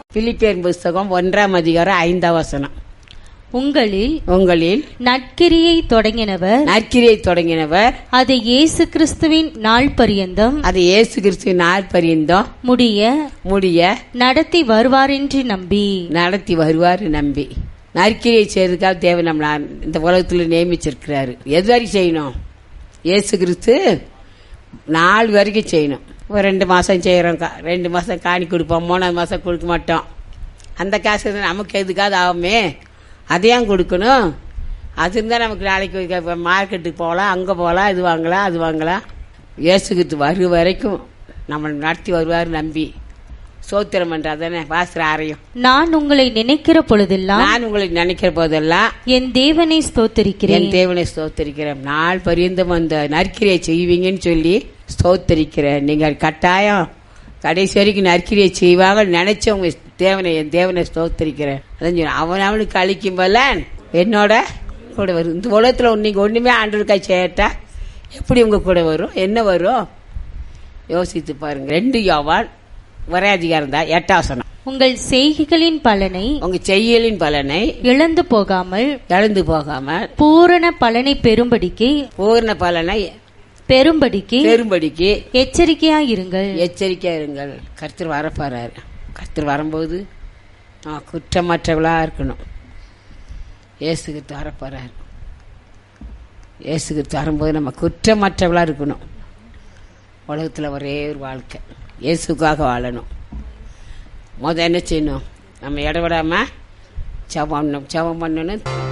பிலிப்பியர் புஸ்தகம் ஒன்றாம் அதிகாரம் ஐந்தாம் வசனம் உங்களில் உங்களில் நற்கிரியை தொடங்கினவர் நற்கிரியை தொடங்கினவர் அதை இயேசு கிறிஸ்துவின் நாள் பரியந்தம் அது இயேசு கிறிஸ்துவின் நாள் பரியந்தம் முடிய முடிய நடத்தி வருவாரென்று நம்பி நடத்தி வருவார் நம்பி நற்கிரியை செய்யறதுக்காக தேவன் நம்மள இந்த உலகத்தில் நியமிச்சிருக்கிறாரு எது வரைக்கும் செய்யணும் இயேசு கிறிஸ்து நாலு வரைக்கும் செய்யணும் ஒரு ரெண்டு மாதம் செய்கிறோம் ரெண்டு மாதம் காணி கொடுப்போம் மூணாவது மாதம் கொடுக்க மாட்டோம் அந்த காசு நமக்கு எதுக்காவது ஆகுமே அதையும் கொடுக்கணும் அது இருந்தால் நமக்கு நாளைக்கு மார்க்கெட்டுக்கு போகலாம் அங்கே போகலாம் இது வாங்கலாம் அது வாங்கலாம் இயேசுகிட்டு வரும் வரைக்கும் நம்ம நடத்தி வருவார் நம்பி சோத்திரம் தானே வாசுற ஆரையும் நான் உங்களை நினைக்கிற பொழுதெல்லாம் நான் உங்களை நினைக்கிற போதெல்லாம் என் தேவனை ஸ்தோத்தரிக்கிறேன் என் தேவனை ஸ்தோத்தரிக்கிறேன் நாள் பரியந்தம் அந்த நற்கிரியை செய்வீங்கன்னு சொல்லி ஸ்தோத்தரிக்கிறேன் நீங்கள் கட்டாயம் கடைசி வரைக்கும் நற்கிரியை செய்வாங்க நினைச்சவங்க தேவனை என் தேவனை ஸ்தோத்தரிக்கிறேன் அதான் சொன்னேன். அவன் அவனுக்கு அழிக்கும் போல என்னோட கூட வரும் இந்த உலகத்தில் நீங்க ஒண்ணுமே ஆண்டவருக்காய் செய்யட்டா எப்படி உங்க கூட வரும் என்ன வரும் யோசித்து பாருங்க ரெண்டு யோவான் ஒரே அதிகாரம் தான் எட்டாசனம் உங்கள் செய்கைகளின் பலனை உங்க செய்யலின் பலனை இழந்து போகாமல் இழந்து போகாம பூரண பலனை பெறும்படிக்கு பூர்ண பலனை பெறும்படிக்கு பெரும்படிக்கு எச்சரிக்கையாயிருங்கள் எச்சரிக்கையா இருங்கள் கர்த்தர் வரப்போறாரு கர்த்தர் வரும்போது நான் குற்றமற்றவளா இருக்கணும் இயேசுகிட்டு வரப்போறாரு இயேசுகிட்டு வரும்போது நம்ம குற்றமற்றவளா இருக்கணும் உலகத்தில் ஒரே ஒரு வாழ்க்கை இயேசுக்காக வாழணும் முத என்ன செய்யணும் நம்ம இடவிடாம ஜபம் பண்ணணும் ஜபம் பண்ணணும்